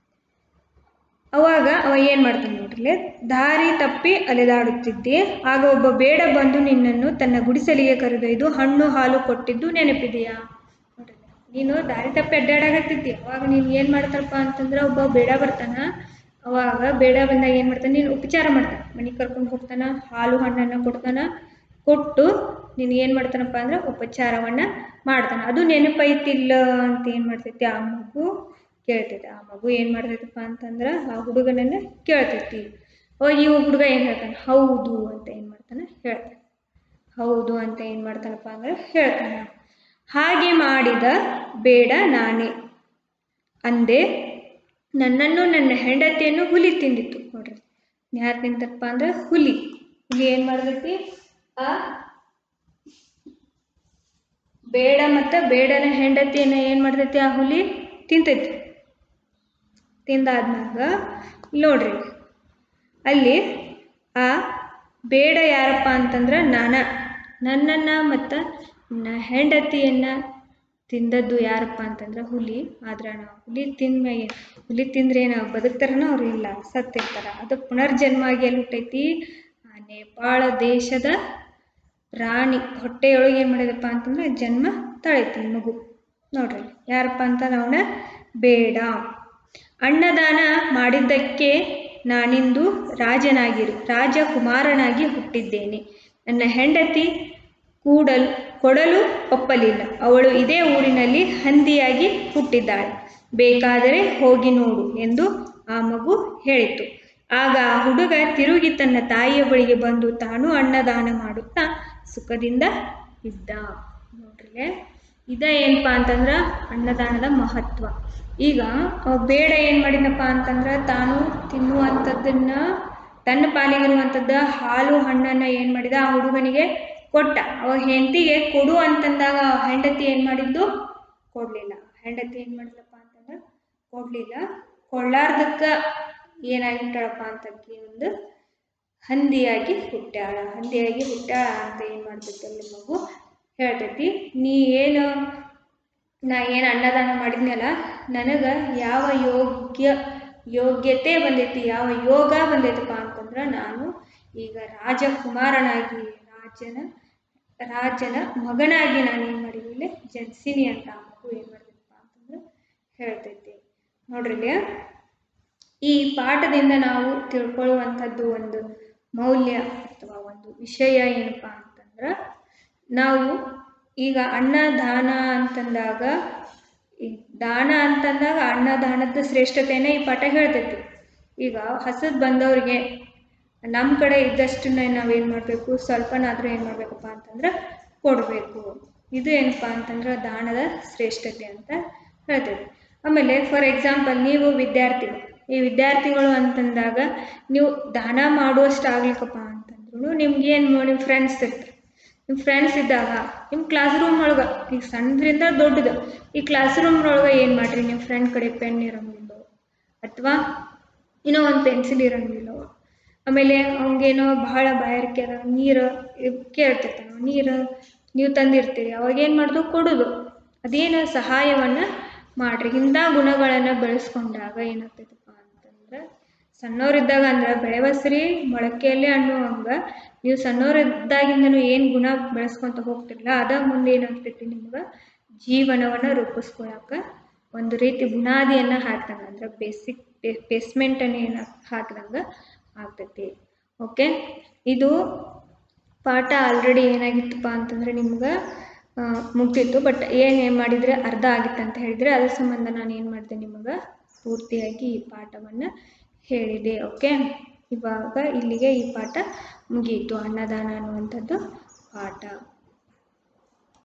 ಅವಾಗ ಅವ ಏನು ಮಾಡ್ತಾನೆ ನೋಡ್ರಿ ದಾರಿ ತಪ್ಪಿ ಅಲೆದಾಡುತ್ತಿದ್ದೆ ಆಗ ಒಬ್ಬ ಬೇಡ ಬಂದು ನಿನ್ನನ್ನು ತನ್ನ ಗುಡಿಸಲಿಗೆ ಕರೆದೊಯ್ದು ಹಣ್ಣು ಹಾಲು ಕೊಟ್ಟಿದ್ದು ನೆನಪಿದೆಯಾ ನೋಡ್ರಿ ನೀನು ದಾರಿ ತಪ್ಪಿ ಅಡ್ಡಾಡಾಕತ್ತಿದ್ದಿ ಅವಾಗ ನೀನು ಏನು ಮಾಡ್ತಾರಪ್ಪ ಅಂತಂದ್ರೆ ಒಬ್ಬ ಬೇಡ ಬರ್ತಾನ ಅವಾಗ ಬೇಡ ಬಂದಾಗ ಏನು ಮಾಡ್ತಾನೆ ನೀನು ಉಪಚಾರ ಮಾಡ್ತಾನೆ ಮನೆಗೆ ಕರ್ಕೊಂಡು ಹೋಗ್ತಾನ ಹಾಲು ಹಣ್ಣನ್ನು ಕೊಡ್ತಾನ ಕೊಟ್ಟು ನೀನು ಏನು ಮಾಡ್ತಾನಪ್ಪ ಅಂದ್ರೆ ಉಪಚಾರವನ್ನು ಮಾಡ್ತಾನೆ ಅದು ನೆನಪೈತಿಲ್ಲ ಅಂತ ಏನು ಮಾಡ್ತೈತಿ ಆ ಮಗು ಕೇಳ್ತೈತೆ ಆ ಮಗು ಏನು ಮಾಡ್ತೈತಪ್ಪ ಅಂತಂದ್ರೆ ಆ ಹುಡುಗನನ್ನು ಕೇಳ್ತೈತಿ ಓ ಈ ಹುಡುಗ ಏನು ಹೇಳ್ತಾನೆ ಹೌದು ಅಂತ ಏನು ಮಾಡ್ತಾನೆ ಹೇಳ್ತಾನೆ ಹೌದು ಅಂತ ಏನು ಮಾಡ್ತಾನಪ್ಪ ಅಂದ್ರೆ ಹೇಳ್ತಾನೆ ಹಾಗೆ ಮಾಡಿದ ಬೇಡ ನಾನೇ ಅಂದೆ ನನ್ನನ್ನು ನನ್ನ ಹೆಂಡತಿಯನ್ನು ಹುಲಿ ತಿಂದಿತ್ತು ನೋಡ್ರಿ ಯಾರು ತಿಂತಪ್ಪ ಅಂದ್ರೆ ಹುಲಿ ಹುಲಿ ಏನು ಮಾಡ್ತೈತಿ ಆ ಬೇಡ ಮತ್ತು ಬೇಡನ ಹೆಂಡತಿಯನ್ನು ಏನು ಮಾಡ್ತೈತಿ ಆ ಹುಲಿ ತಿಂತೈತಿ ತಿಂದಾದ್ಮ್ಯಾಗ ನೋಡ್ರಿ ಅಲ್ಲಿ ಆ ಬೇಡ ಯಾರಪ್ಪ ಅಂತಂದ್ರೆ ನಾನ ನನ್ನನ್ನು ಮತ್ತು ನನ್ನ ಹೆಂಡತಿಯನ್ನು ತಿಂದದ್ದು ಯಾರಪ್ಪ ಅಂತಂದ್ರೆ ಹುಲಿ ಆದ್ರೆ ನಾವು ಹುಲಿ ತಿಂದ್ಮ್ಯಾಗೆ ಹುಲಿ ತಿಂದ್ರೆ ನಾವು ಬದುಕ್ತಾರನ ಅವ್ರು ಇಲ್ಲ ಸತ್ತಿರ್ತಾರ ಅದು ಪುನರ್ಜನ್ಮ ಆಗಿ ಎಲ್ಲಿ ಹುಟ್ಟೈತಿ ಆ ನೇಪಾಳ ದೇಶದ ರಾಣಿ ಹೊಟ್ಟೆಯೊಳಗೆ ಏನು ಮಾಡಿದಪ್ಪ ಅಂತಂದ್ರೆ ಜನ್ಮ ತಳೈತಿ ಮಗು ನೋಡ್ರಿ ಯಾರಪ್ಪ ಅಂತ ಅವನ ಬೇಡ ಅನ್ನದಾನ ಮಾಡಿದ್ದಕ್ಕೆ ನಾನಿಂದು ರಾಜನಾಗಿರು ರಾಜಕುಮಾರನಾಗಿ ಹುಟ್ಟಿದ್ದೇನೆ ನನ್ನ ಹೆಂಡತಿ ಕೂಡಲು ಕೊಡಲು ಒಪ್ಪಲಿಲ್ಲ ಅವಳು ಇದೇ ಊರಿನಲ್ಲಿ ಹಂದಿಯಾಗಿ ಹುಟ್ಟಿದ್ದಾಳೆ ಬೇಕಾದರೆ ಹೋಗಿ ನೋಡು ಎಂದು ಆ ಮಗು ಹೇಳಿತು ಆಗ ಆ ಹುಡುಗ ತಿರುಗಿ ತನ್ನ ತಾಯಿಯ ಬಳಿಗೆ ಬಂದು ತಾನು ಅನ್ನದಾನ ಮಾಡುತ್ತಾ ಸುಖದಿಂದ ಇದ್ದ ನೋಡ್ರಿ ಇದ ಏನಪ್ಪ ಅಂತಂದ್ರೆ ಅನ್ನದಾನದ ಮಹತ್ವ ಈಗ ಅವ ಬೇಡ ಏನು ಮಾಡಿದಪ್ಪ ಅಂತಂದ್ರೆ ತಾನು ತಿನ್ನುವಂಥದ್ದನ್ನ ತನ್ನ ಪಾಲಿಗಿರುವಂಥದ್ದು ಹಾಲು ಹಣ್ಣನ್ನು ಏನು ಮಾಡಿದ ಆ ಹುಡುಗನಿಗೆ ಕೊಟ್ಟ ಅವ ಹೆಂಡತಿಗೆ ಕೊಡು ಅಂತಂದಾಗ ಆ ಹೆಂಡತಿ ಏನು ಮಾಡಿದ್ದು ಕೊಡಲಿಲ್ಲ ಹೆಂಡತಿ ಏನು ಮಾಡಿದಪ್ಪ ಅಂತಂದ್ರೆ ಕೊಡಲಿಲ್ಲ ಕೊಳ್ಳಾರ್ದಕ್ಕೆ ಏನಾಗಿಟ್ಟಾಳಪ್ಪ ಅಂತಕ್ಕಿ ಒಂದು ಹಂದಿಯಾಗಿ ಹುಟ್ಟ್ಯಾಳ ಹಂದಿಯಾಗಿ ಹುಟ್ಟ್ಯಾಳ ಅಂತ ಏನು ಮಾಡ್ತೈತಿ ಅಲ್ಲಿ ಮಗು ಹೇಳ್ತೈತಿ ನೀ ಏನು ನಾ ಏನು ಅನ್ನದಾನ ಮಾಡಿದ್ನಲ್ಲ ನನಗೆ ಯಾವ ಯೋಗ್ಯ ಯೋಗ್ಯತೆ ಬಂದೈತಿ ಯಾವ ಯೋಗ ಬಂದೈತಪ್ಪ ಅಂತಂದ್ರೆ ನಾನು ಈಗ ರಾಜಕುಮಾರನಾಗಿ ರಾಜನ ರಾಜನ ಮಗನಾಗಿ ನಾನು ಏನು ಮಾಡಿದ್ದೀನಿ ಜನಿಸೀನಿ ಅಂತ ಆ ಮಗು ಏನು ಮಾಡಿದಪ್ಪ ಅಂತಂದ್ರೆ ಹೇಳ್ತೈತಿ ನೋಡ್ರಿ ಇಲ್ಲಿ ಈ ಪಾಠದಿಂದ ನಾವು ತಿಳ್ಕೊಳ್ಳುವಂಥದ್ದು ಒಂದು ಮೌಲ್ಯ ಅಥವಾ ಒಂದು ವಿಷಯ ಏನಪ್ಪ ಅಂತಂದ್ರೆ ನಾವು ಈಗ ಅನ್ನದಾನ ಅಂತಂದಾಗ ಈ ದಾನ ಅಂತಂದಾಗ ಅನ್ನದಾನದ ಶ್ರೇಷ್ಠತೆಯೇ ಈ ಪಾಠ ಹೇಳ್ತೈತಿ ಈಗ ಹಸದ್ ಬಂದವ್ರಿಗೆ ನಮ್ಮ ಕಡೆ ಇದ್ದಷ್ಟನ್ನ ನಾವೇನು ಮಾಡಬೇಕು ಸ್ವಲ್ಪನಾದರೂ ಏನು ಮಾಡಬೇಕಪ್ಪ ಅಂತಂದ್ರೆ ಕೊಡಬೇಕು ಇದು ಏನಪ್ಪ ಅಂತಂದ್ರೆ ದಾನದ ಶ್ರೇಷ್ಠತೆ ಅಂತ ಹೇಳ್ತೈತಿ ಆಮೇಲೆ ಫಾರ್ ಎಕ್ಸಾಂಪಲ್ ನೀವು ವಿದ್ಯಾರ್ಥಿಗಳು ಈ ವಿದ್ಯಾರ್ಥಿಗಳು ಅಂತಂದಾಗ ನೀವು ದಾನ ಮಾಡುವಷ್ಟು ಆಗ್ಲಿಕ್ಕಪ್ಪ ಅಂತಂದ್ರು ನಿಮ್ಗೆ ಏನು ನಿಮ್ಮ ಫ್ರೆಂಡ್ಸ್ ಇರ್ತಾರೆ ನಿಮ್ಮ ಫ್ರೆಂಡ್ಸ್ ಇದ್ದಾಗ ನಿಮ್ಮ ಕ್ಲಾಸ್ ರೂಮ್ ಒಳಗೆ ಈಗ ಸಣ್ಣದ್ರಿಂದ ದೊಡ್ಡದು ಈ ಕ್ಲಾಸ್ ರೂಮ್ ಒಳಗೆ ಏನು ಮಾಡ್ರಿ ನಿಮ್ಮ ಫ್ರೆಂಡ್ ಕಡೆ ಪೆನ್ ಇರೋಂಗಿಲ್ಲ ಅಥವಾ ಏನೋ ಒಂದು ಪೆನ್ಸಿಲ್ ಇರೋಂಗಿಲ್ಲ ಆಮೇಲೆ ಅವ್ನಿಗೇನೋ ಬಹಳ ಬಾಯಾರಿಕೆ ಅದ ನೀರು ಕೇಳ್ತಿರ್ತಾನೆ ನೀರು ನೀವು ತಂದಿರ್ತೀರಿ ಅವಾಗ ಏನು ಮಾಡೋದು ಕೊಡೋದು ಅದೇನು ಸಹಾಯವನ್ನು ಮಾಡ್ರಿ ಇಂಥ ಗುಣಗಳನ್ನು ಬೆಳೆಸ್ಕೊಂಡಾಗ ಏನಾಗ್ತೈತಪ್ಪ ಅಂತಂದ್ರೆ ಸಣ್ಣವರಿದ್ದಾಗ ಅಂದ್ರೆ ಬೆಳೆವಸ್ರಿ ಮೊಳಕೆಯಲ್ಲೇ ಅನ್ನುವಂಗೆ ನೀವು ಸಣ್ಣವರಿದ್ದಾಗಿಂದನೂ ಏನು ಗುಣ ಬೆಳೆಸ್ಕೊಂತ ಹೋಗ್ತಿರಲ್ಲ ಅದ ಮುಂದೆ ಏನಾಗ್ತೈತಿ ನಿಮ್ಗೆ ಜೀವನವನ್ನು ರೂಪಿಸ್ಕೊಳಕ್ಕೆ ಒಂದು ರೀತಿ ಬುನಾದಿಯನ್ನು ಹಾಕ್ದಂಗೆ ಅಂದ್ರೆ ಬೇಸಿಕ್ ಬೇಸ್ಮೆಂಟನ್ನು ಏನು ಹಾಕ್ದಂಗೆ ಆಗ್ತೈತಿ ಓಕೆ ಇದು ಪಾಠ ಆಲ್ರೆಡಿ ಏನಾಗಿತ್ತಪ್ಪ ಅಂತಂದರೆ ನಿಮ್ಗೆ ಮುಗ್ದಿತ್ತು ಬಟ್ ಏನು ಏನು ಮಾಡಿದರೆ ಅರ್ಧ ಆಗಿತ್ತು ಅಂತ ಹೇಳಿದರೆ ಅದ್ರ ಸಂಬಂಧ ನಾನು ಏನು ಮಾಡಿದೆ ನಿಮಗೆ ಪೂರ್ತಿಯಾಗಿ ಈ ಪಾಠವನ್ನು ಹೇಳಿದೆ ಓಕೆ ಇವಾಗ ಇಲ್ಲಿಗೆ ಈ ಪಾಠ ಮುಗಿಯಿತು ಅನ್ನದಾನ ಅನ್ನುವಂಥದ್ದು ಪಾಠ